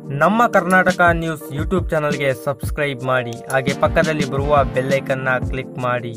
ನಮ್ಮ Karnataka news YouTube ಚಾನಲ್ಗೆ subscribe ಮಾಡಿ ಹಾಗೆ ಪಕ್ಕದಲ್ಲಿ ಬರುವ ಬೆಲ್ಲೈಕನ್ನ ಕ್ಲಿಕ್ ಮಾಡಿ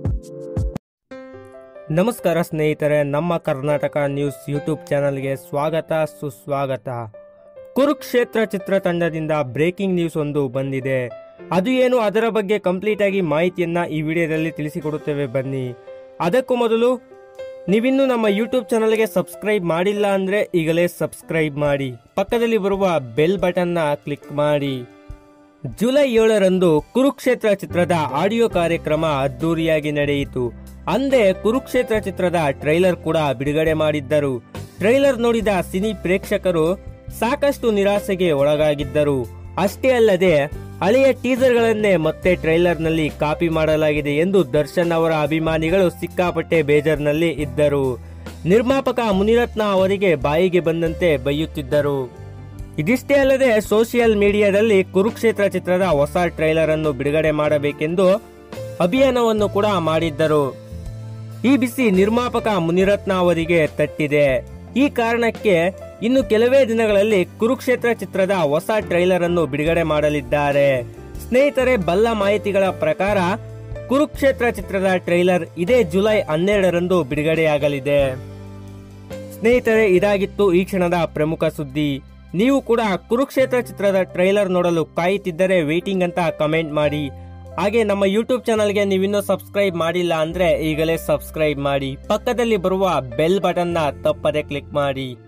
ನಮಸ್ಕಾರ ಸ್ನೇಹಿತರೆ ನಮ್ಮ ಕರ್ನಾಟಕ ನ್ಯೂಸ್ ಯೂಟ್ಯೂಬ್ ಚಾನಲ್ಗೆ ಸ್ವಾಗತ ಸುಸ್ವಾಗತ ಕುರುಕ್ಷೇತ್ರ ಚಿತ್ರತಂಡದಿಂದ ಬ್ರೇಕಿಂಗ್ ನ್ಯೂಸ್ ಒಂದು ಬಂದಿದೆ ಅದು ಏನು ಅದರ ಬಗ್ಗೆ ಕಂಪ್ಲೀಟ್ ಆಗಿ ಮಾಹಿತಿಯನ್ನ ಈ ವಿಡಿಯೋದಲ್ಲಿ ತಿಳಿಸಿಕೊಡುತ್ತೇವೆ ಬನ್ನಿ ಅದಕ್ಕೂ ಮೊದಲು ನೀವಿನ್ನೂ ನಮ್ಮ ಯೂಟ್ಯೂಬ್ ಚಾನಲ್ಗೆ ಸಬ್ಸ್ಕ್ರೈಬ್ ಮಾಡಿಲ್ಲ ಅಂದ್ರೆ ಈಗಲೇ ಸಬ್ಸ್ಕ್ರೈಬ್ ಮಾಡಿ ಪಕ್ಕದಲ್ಲಿ ಬರುವ ಬೆಲ್ ಬಟನ್ನ ಕ್ಲಿಕ್ ಮಾಡಿ ಜುಲೈ ಏಳರಂದು ಕುರುಕ್ಷೇತ್ರ ಚಿತ್ರದ ಆಡಿಯೋ ಕಾರ್ಯಕ್ರಮ ಅದ್ದೂರಿಯಾಗಿ ನಡೆಯಿತು ಅಂದೇ ಕುರುಕ್ಷೇತ್ರ ಚಿತ್ರದ ಟ್ರೈಲರ್ ಕೂಡ ಬಿಡುಗಡೆ ಮಾಡಿದ್ದರು ಟ್ರೈಲರ್ ನೋಡಿದ ಸಿನಿ ಪ್ರೇಕ್ಷಕರು ಸಾಕಷ್ಟು ನಿರಾಸೆಗೆ ಒಳಗಾಗಿದ್ದರು ಅಷ್ಟೇ ಅಲ್ಲದೆ ಹಳೆಯ ಟೀಸರ್ಗಳನ್ನೇ ಮತ್ತೆ ಟ್ರೈಲರ್ನಲ್ಲಿ ಕಾಪಿ ಮಾಡಲಾಗಿದೆ ಎಂದು ದರ್ಶನ್ ಅವರ ಅಭಿಮಾನಿಗಳು ಸಿಕ್ಕಾಪಟ್ಟೆ ಬೇಜಾರ್ನಲ್ಲಿ ಇದ್ದರು ನಿರ್ಮಾಪಕ ಮುನಿರತ್ನ ಅವರಿಗೆ ಬಾಯಿಗೆ ಬಂದಂತೆ ಬೈಯುತ್ತಿದ್ದರು ಇದಿಷ್ಟೇ ಅಲ್ಲದೆ ಸೋಷಿಯಲ್ ಮೀಡಿಯಾದಲ್ಲಿ ಕುರುಕ್ಷೇತ್ರ ಚಿತ್ರದ ಹೊಸ ಟ್ರೈಲರ್ ಅನ್ನು ಬಿಡುಗಡೆ ಮಾಡಬೇಕೆಂದು ಅಭಿಯಾನವನ್ನು ಕೂಡ ಮಾಡಿದ್ದರು ಈ ಬಿಸಿ ನಿರ್ಮಾಪಕ ಮುನಿರತ್ನ ಅವರಿಗೆ ತಟ್ಟಿದೆ ಈ ಕಾರಣಕ್ಕೆ ಇನ್ನು ಕೆಲವೇ ದಿನಗಳಲ್ಲಿ ಕುರುಕ್ಷೇತ್ರ ಚಿತ್ರದ ಹೊಸ ಟ್ರೈಲರ್ ಅನ್ನು ಬಿಡುಗಡೆ ಮಾಡಲಿದ್ದಾರೆ ಸ್ನೇಹಿತರೆ ಬಲ್ಲ ಮಾಹಿತಿಗಳ ಪ್ರಕಾರ ಕುರುಕ್ಷೇತ್ರ ಚಿತ್ರದ ಟ್ರೈಲರ್ ಇದೇ ಜುಲೈ ಹನ್ನೆರಡರಂದು ಬಿಡುಗಡೆಯಾಗಲಿದೆ ಸ್ನೇಹಿತರೆ ಇದಾಗಿತ್ತು ಈ ಕ್ಷಣದ ಪ್ರಮುಖ ಸುದ್ದಿ ನೀವು ಕೂಡ ಕುರುಕ್ಷೇತ್ರ ಚಿತ್ರದ ಟ್ರೈಲರ್ ನೋಡಲು ಕಾಯುತ್ತಿದ್ದರೆ ವೇಟಿಂಗ್ ಅಂತ ಕಮೆಂಟ್ ಮಾಡಿ ಹಾಗೆ ನಮ್ಮ ಯೂಟ್ಯೂಬ್ ಚಾನಲ್ಗೆ ನೀವಿನ್ನೂ ಸಬ್ಸ್ಕ್ರೈಬ್ ಮಾಡಿಲ್ಲ ಅಂದ್ರೆ ಈಗಲೇ ಸಬ್ಸ್ಕ್ರೈಬ್ ಮಾಡಿ ಪಕ್ಕದಲ್ಲಿ ಬರುವ ಬೆಲ್ ಬಟನ್ನ ತಪ್ಪದೆ ಕ್ಲಿಕ್ ಮಾಡಿ